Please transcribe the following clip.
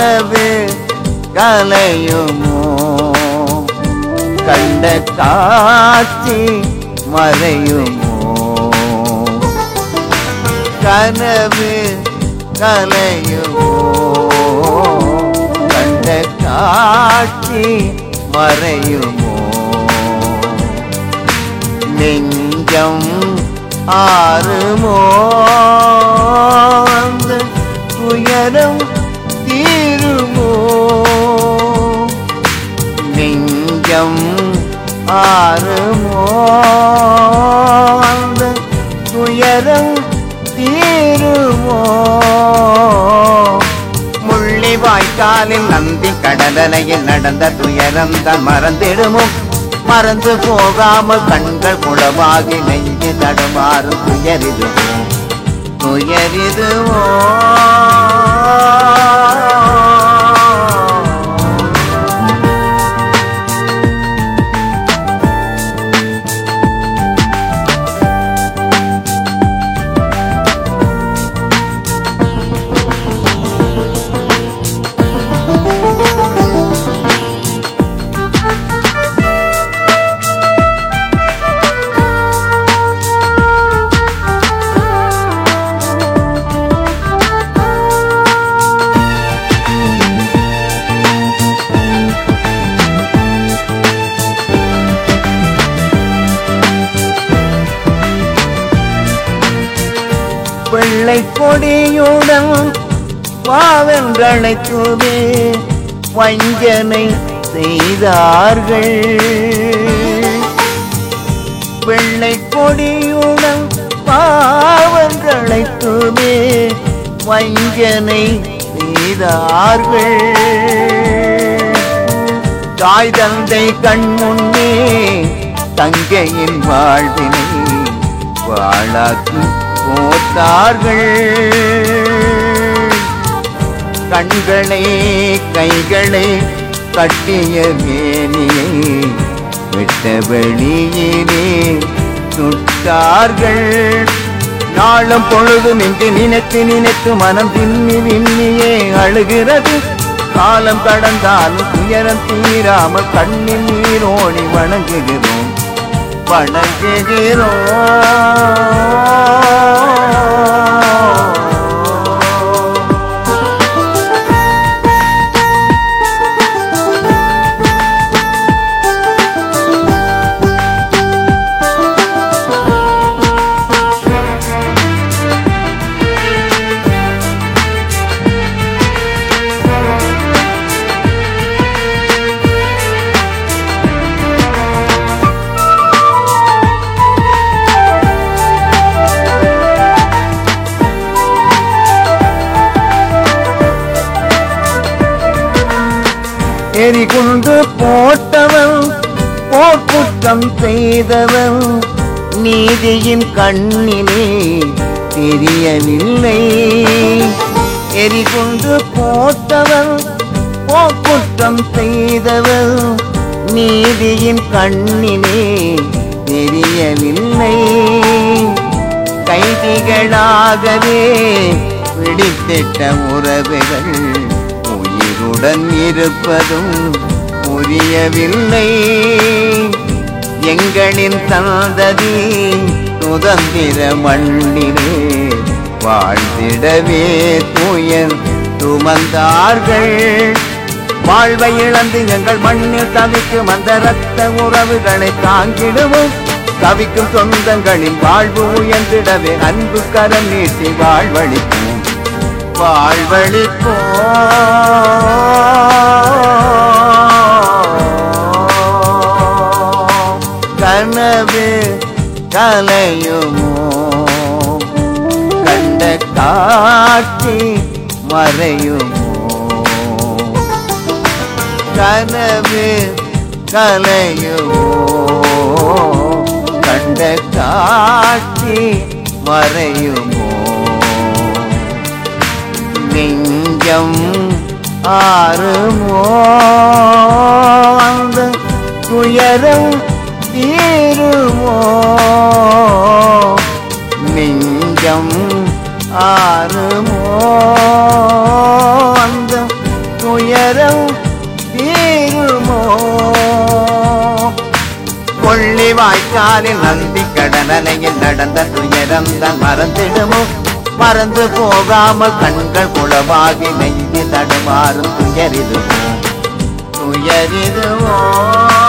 கனவு கலையுமோ கண்ட காட்சி மறையுமோ கனவு கலையுமோ கண்ட காட்சி மறையுமோ நெஞ்சம் ஆறுமோ அந்த துயரம் தீருமோ நெஞ்சம் ஆறுமோ அந்த துயரம் தீருமோ முள்ளி வாய்க்காலில் நந்தி கடலலையில் நடந்த துயரம் தான் மறந்திடுமோ மறந்து போகாமல் கண்கள் குளமாகி நெஞ்சு தடுமாறும் துயரிதுமோ துயரிதுவோ வெள்ளை கொடியுடன் பாவென்றழைத்துவே வஞ்சனை செய்தார்கள் வெள்ளை கொடியுடன் பாவென்றழைத்துவே வஞ்சனை செய்தார்கள் தாய் தந்தை கண் முன்னே தங்கையின் வாழ்வினை வாழாக்கி போத்தார்கள் கண்களே கைகளே கட்டிய மேனியை விட்ட வெளியிலே சுட்டார்கள் நாளும் பொழுது நின்று நினைத்து நினைத்து மனம் திண்ணி விண்ணியே அழுகிறது காலம் கடந்தாலும் துயரம் தீராமல் கண்ணில் நீரோடி வணங்குகிறோம் வணங்குகிறோம் எரிகுண்டு போட்டவன் போர்க்குற்றம் செய்தவன் நீதியின் கண்ணிலே தெரியவில்லை எரிகுண்டு போட்டவன் போர்க்குற்றம் செய்தவன் நீதியின் கண்ணிலே தெரியவில்லை கைதிகளாகவே பிடித்திட்ட உறவுகள் உயிருடன் இருப்பதும் புரியவில்லை எங்களின் சந்ததி சுதந்திர மண்ணிலே வாழ்ந்திடவே துயர் சுமந்தார்கள் வாழ்வை இழந்து எங்கள் மண்ணில் தவிக்கும் அந்த ரத்த உறவுகளை தாங்கிடுவோம் தவிக்கும் சொந்தங்களின் வாழ்வு உயர்ந்திடவே அன்பு கரம் நீட்டி வாழ்வழிப்போம் வாழ்வழிப்போம் கனவு கலையுமோ கண்ட காட்சி மறையுமோ கனவு கலையுமோ கண்ட காட்சி மறையுமோ நெஞ்சம் ஆறுமோ அந்த துயரம் தீருமோ நெஞ்சம் ஆறுமோ அந்த நாளில் நந்தி கடனலையில் நடந்த துயரம் தான் மறந்திடுமோ மறந்து போகாமல் கண்கள் குளமாகி நெஞ்சு தடுமாறும் துயரிதுமோ துயரிதுமோ